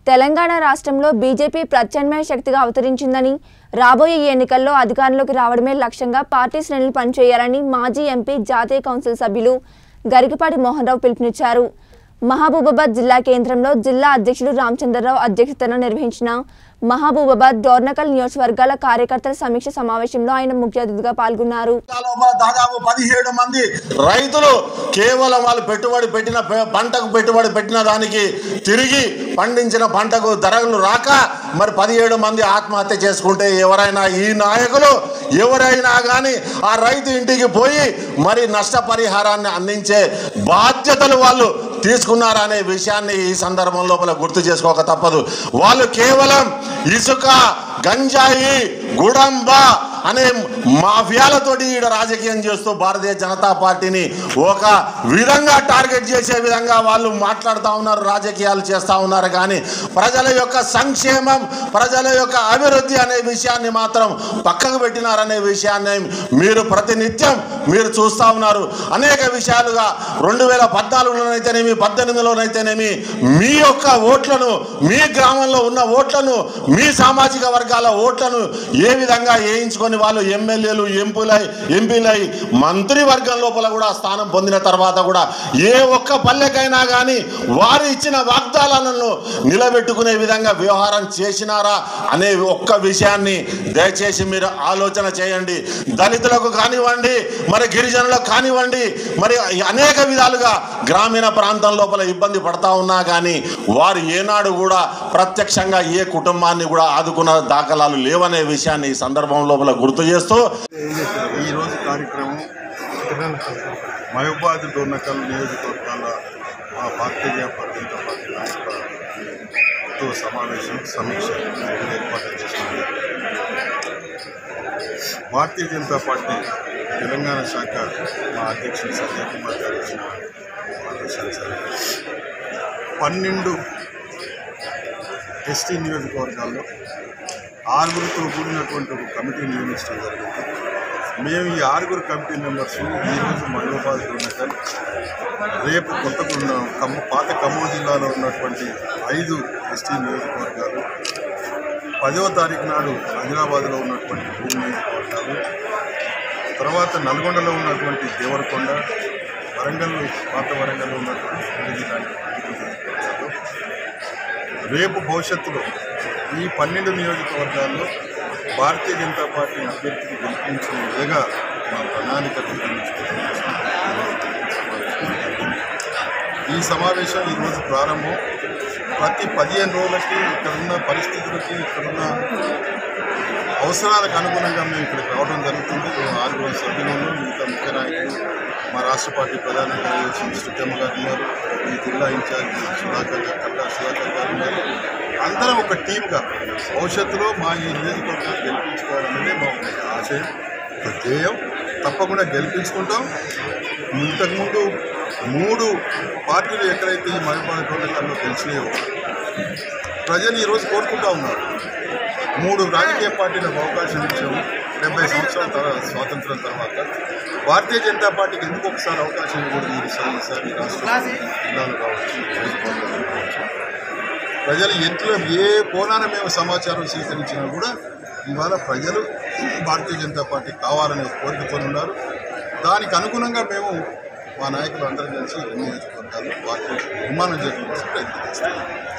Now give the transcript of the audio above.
తెలంగాణ రాష్ట్రంలో బీజేపీ ప్రత్యామ్నాయ శక్తిగా అవతరించిందని రాబోయే ఎన్నికల్లో అధికారంలోకి రావడమే లక్ష్యంగా పార్టీ శ్రేణులు పనిచేయాలని మాజీ ఎంపీ జాతీయ కౌన్సిల్ సభ్యులు గరికపాటి మోహన్ రావు పిలుపునిచ్చారు మహబూబాబాద్ జిల్లా కేంద్రంలో జిల్లా అధ్యక్షుడు రామచంద్రరావు అధ్యక్షతన నిర్వహించిన మహబూబాబాద్ డోర్నకల్ నియోజకవర్గాల కార్యకర్తల సమీక్ష సమావేశంలో ఆయన ముఖ్య అతిథిగా పాల్గొన్నారు లోపల దాదాపు పదిహేడు మంది రైతులు కేవలం వాళ్ళు పెట్టుబడి పెట్టిన పె- పంటకు పెట్టుబడి పెట్టిన దానికి తిరిగి పండించిన పంటకు ధరలు రాక మరి పదిహేడు మంది ఆత్మహత్య చేసుకుంటే ఎవరైనా ఈ నాయకులు ఎవరైనా కానీ ఆ రైతు ఇంటికి పోయి మరి నష్టపరిహారాన్ని అందించే బాధ్యతలు వాళ్ళు తీసుకున్నారనే విషయాన్ని ఈ సందర్భం లోపల గుర్తు చేసుకోక తప్పదు వాళ్ళు కేవలం ఇసుక గంజాయి గుడంబ అనే మాఫియాలతోటి ఈడ రాజకీయం చేస్తూ భారతీయ జనతా పార్టీని ఒక విధంగా టార్గెట్ చేసే విధంగా వాళ్ళు మాట్లాడుతూ ఉన్నారు రాజకీయాలు చేస్తూ ఉన్నారు కానీ ప్రజల యొక్క సంక్షేమం ప్రజల యొక్క అభివృద్ధి అనే విషయాన్ని మాత్రం పక్కకు పెట్టినారనే విషయాన్ని మీరు ప్రతినిత్యం మీరు చూస్తూ ఉన్నారు అనేక విషయాలుగా రెండు వేల పద్నాలుగులోనైతేనేమి పద్దెనిమిదిలోనైతేనేమి మీ యొక్క ఓట్లను మీ గ్రామంలో ఉన్న ఓట్లను మీ సామాజిక వర్గాల ఓట్లను ఏ విధంగా వేయించుకొని వాళ్ళు ఎమ్మెల్యేలు ఎంపీలై ఎంపీలై మంత్రి వర్గం లోపల కూడా స్థానం పొందిన తర్వాత కూడా ఏ ఒక్క పల్లెకైనా కానీ వారు ఇచ్చిన వాగ్దానాలను నిలబెట్టుకునే విధంగా వ్యవహారం చేసినారా అనే ఒక్క విషయాన్ని దయచేసి మీరు ఆలోచన చేయండి దళితులకు కానివ్వండి మరి గిరిజనులకు కానివ్వండి మరి అనేక విధాలుగా గ్రామీణ ప్రాంతం లోపల ఇబ్బంది పడతా ఉన్నా కానీ వారు ఏనాడు కూడా ప్రత్యక్షంగా ఏ కుటుంబాన్ని కూడా ఆదుకున్న దాఖలాలు లేవనే విషయాన్ని ఈ సందర్భం లోపల గుర్తు చేస్తూ ఈరోజు కార్యక్రమం మహబాద్ డోర్నకల్ నియోజకవర్గాల మా భారతీయ జనతా పార్టీ నాయకులతో సమావేశం సమీక్ష ఏర్పాటు చేసింది భారతీయ జనతా పార్టీ తెలంగాణ శాఖ మా అధ్యక్షుడు సంజయ్ కుమార్ గారు ఇచ్చిన ఆదేశానుసారం పన్నెండు ఎస్టీ నియోజకవర్గాల్లో ఆరుగురితో కూడినటువంటి ఒక కమిటీ నియమించడం జరిగింది మేము ఈ ఆరుగురు కమిటీ మెంబర్స్ ఈరోజు మహబూబాద్ ఉన్నకల్ రేపు కొత్తగూడ ఖమ్మం పాత ఖమ్మం జిల్లాలో ఉన్నటువంటి ఐదు ఎస్టీ నియోజకవర్గాలు పదవ తారీఖు నాడు ఆదిలాబాద్లో ఉన్నటువంటి మూడు నియోజకవర్గాలు తర్వాత నల్గొండలో ఉన్నటువంటి దేవరకొండ వరంగల్ పాత వరంగల్లో ఉన్నటువంటి రెండు జిల్లాలు ఐదు నియోజకవర్గాలు రేపు భవిష్యత్తులో ఈ పన్నెండు నియోజకవర్గాల్లో భారతీయ జనతా పార్టీ అభ్యర్థికి గెలిపించిన విధంగా మా ప్రణాళిక ఈ సమావేశం ఈరోజు ప్రారంభం ప్రతి పదిహేను రోజులకి ఇక్కడ ఉన్న పరిస్థితులకి ఇక్కడున్న అవసరాలకు అనుగుణంగా మేము ఇక్కడికి రావడం జరుగుతుంది మేము ఆరుగురు సభ్యులను మిగతా ముఖ్య నాయకులు మా రాష్ట్ర పార్టీ ప్రధాన కార్యదర్శి సుత్తమ్మ గారు ఉన్నారు ఈ జిల్లా ఇన్ఛార్జ్ సుధాకర్ గారు కట్టా సుధాకర్ గారు ఉన్నారు అందరం ఒక టీమ్గా భవిష్యత్తులో మా ఈ నియోజకవర్గాన్ని గెలిపించుకోవాలనేది మా ఒక ఆశయం ఒక ధ్యేయం తప్పకుండా గెలిపించుకుంటాం ఇంతకుముందు మూడు పార్టీలు ఎక్కడైతే ఈ మహిళా టోర్నమెంట్లో గెలిచినాయో ప్రజలు ఈరోజు కోరుకుంటా ఉన్నారు మూడు రాజకీయ పార్టీలకు అవకాశం ఇచ్చాము డెబ్బై సంవత్సరాల తర్వాత స్వాతంత్రం తర్వాత భారతీయ జనతా పార్టీకి ఎందుకు ఒకసారి అవకాశం ఇవ్వకూడదు ఈసారి ఈసారి రాష్ట్ర జిల్లాలో కావచ్చు నియోజకవర్గాల్లో కావచ్చు ప్రజలు ఎంతో ఏ కోణాన మేము సమాచారం స్వీకరించినా కూడా ఇవాళ ప్రజలు భారతీయ జనతా పార్టీ కావాలనే కోరికతో ఉన్నారు దానికి అనుగుణంగా మేము మా నాయకులు అందరం కలిసి ఈ నియోజకవర్గాల్లో పార్టీ నిర్మాణం చేయడం కోసం ప్రయత్నం చేస్తాం